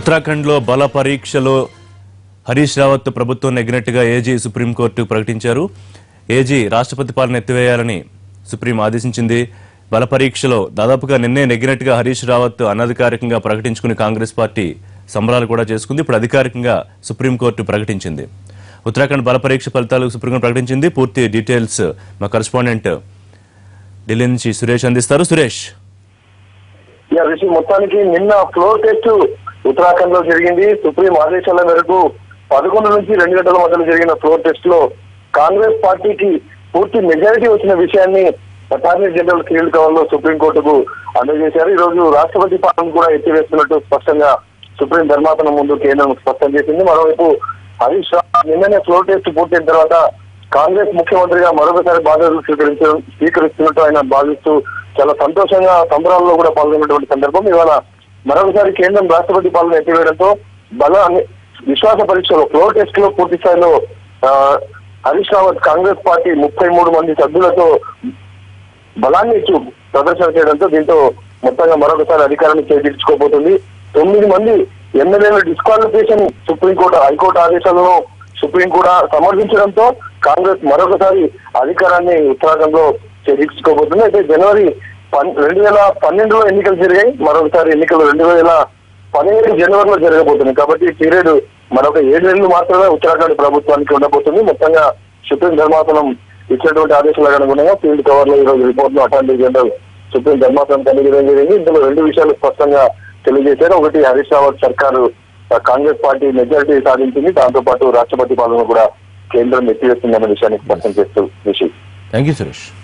ఉత్తరాఖండ్లో బల పరీక్షలో హరీష్ రావత్ ప్రభుత్వం నెగ్గినట్టుగా ఏజీ సుప్రీంకోర్టు ప్రకటించారు ఏజీ రాష్ట్రపతి పాలన ఎత్తివేయాలని సుప్రీం ఆదేశించింది బల పరీక్షలో దాదాపుగా నిన్నే నెగ్గినట్టుగా హరీష్ రావత్ అనధికారికంగా ప్రకటించుకుని కాంగ్రెస్ పార్టీ సంబరాలు కూడా చేసుకుంది ఇప్పుడు అధికారికంగా సుప్రీంకోర్టు ప్రకటించింది ఉత్తరాఖండ్ బల పరీక్ష ఫలితాలు సుప్రీంకోర్టు ప్రకటించింది పూర్తి డీటెయిల్స్ మా కరెస్పాండెంట్ ఢిల్లీ నుంచి సురేష్ అందిస్తారు సురేష్ యా రిషి మొత్తానికి నిన్న ఫ్లోర్ టెస్ట్ ఉత్తరాఖండ్ లో జరిగింది సుప్రీం ఆదేశాల మేరకు పదకొండు నుంచి రెండు గంటల మధ్యలో జరిగిన ఫ్లోర్ టెస్ట్ లో కాంగ్రెస్ పార్టీకి పూర్తి మెజారిటీ వచ్చిన విషయాన్ని అటార్నీ జనరల్ కిరీల్ కవర్ లో సుప్రీంకోర్టుకు అందజేశారు ఈ రోజు రాష్ట్రపతి పాలన కూడా ఎత్తివేస్తున్నట్టు స్పష్టంగా సుప్రీం ధర్మాసనం ముందు కేంద్రం స్పష్టం చేసింది మరోవైపు హరీష్ రావు నిన్ననే ఫ్లోర్ టెస్ట్ పూర్తయిన తర్వాత కాంగ్రెస్ ముఖ్యమంత్రిగా మరొకసారి బాధ్యతలు స్వీకరించడం స్వీకరిస్తున్నట్టు ఆయన భావిస్తూ చాలా సంతోషంగా సంబరాల్లో కూడా పాల్గొన్నటువంటి సందర్భం ఇవాళ మరొకసారి కేంద్రం రాష్ట్రపతి పాలన ఎత్తివేయడంతో బల విశ్వాస పరీక్షలో ఫ్లోర్ టెస్ట్ లో పూర్తి స్థాయిలో ఆ, హరీష్ రావత్ కాంగ్రెస్ పార్టీ ముప్పై మూడు మంది సభ్యులతో బలాన్ని చూ ప్రదర్శన చేయడంతో దీంతో మొత్తంగా మరొకసారి అధికారాన్ని చేజించుకోబోతుంది తొమ్మిది మంది ఎమ్మెల్యేల డిస్క్వాలిఫికేషన్ సుప్రీంకోర్టు హైకోర్టు ఆదేశాలను సుప్రీం కూడా సమర్థించడంతో కాంగ్రెస్ మరొకసారి అధికారాన్ని ఉత్తరాఖండ్ లో చేజించుకోబోతుంది అయితే జనవరి పన్- రెండు వేల పన్నెండులో ఎన్నికలు జరిగాయి మరొకసారి ఎన్నికలు రెండు వేల పదిహేడు జనవరిలో జరగబోతుంది కాబట్టి ఈ పీరియడ్ మరొక ఏడు నెలలు మాత్రమే ఉత్తరాఖండ్ ప్రభుత్వానికి ఉండబోతుంది మొత్తంగా సుప్రీం ధర్మాసనం ఇచ్చినటువంటి ఆదేశాలకు అనుగుణంగా ఫీల్డ్ కవర్ లో ఈ రోజు రిపోర్ట్ లో అటార్నీ జనరల్ సుప్రీం ధర్మాసనం తెలియజేయడం జరిగింది ఇందులో రెండు విషయాలు స్పష్టంగా తెలియజేశారు ఒకటి హరీష్ రావత్ సర్కారు ఆ, కాంగ్రెస్ పార్టీ మెజారిటీ సాధించింది దాంతో పాటు రాష్ట్రపతి పాలన కూడా కేంద్రం ఎత్తివేస్తుందన్న విషయాన్ని స్పష్టం చేస్తూ విషయం థ్యాంక్ యూ సురేష్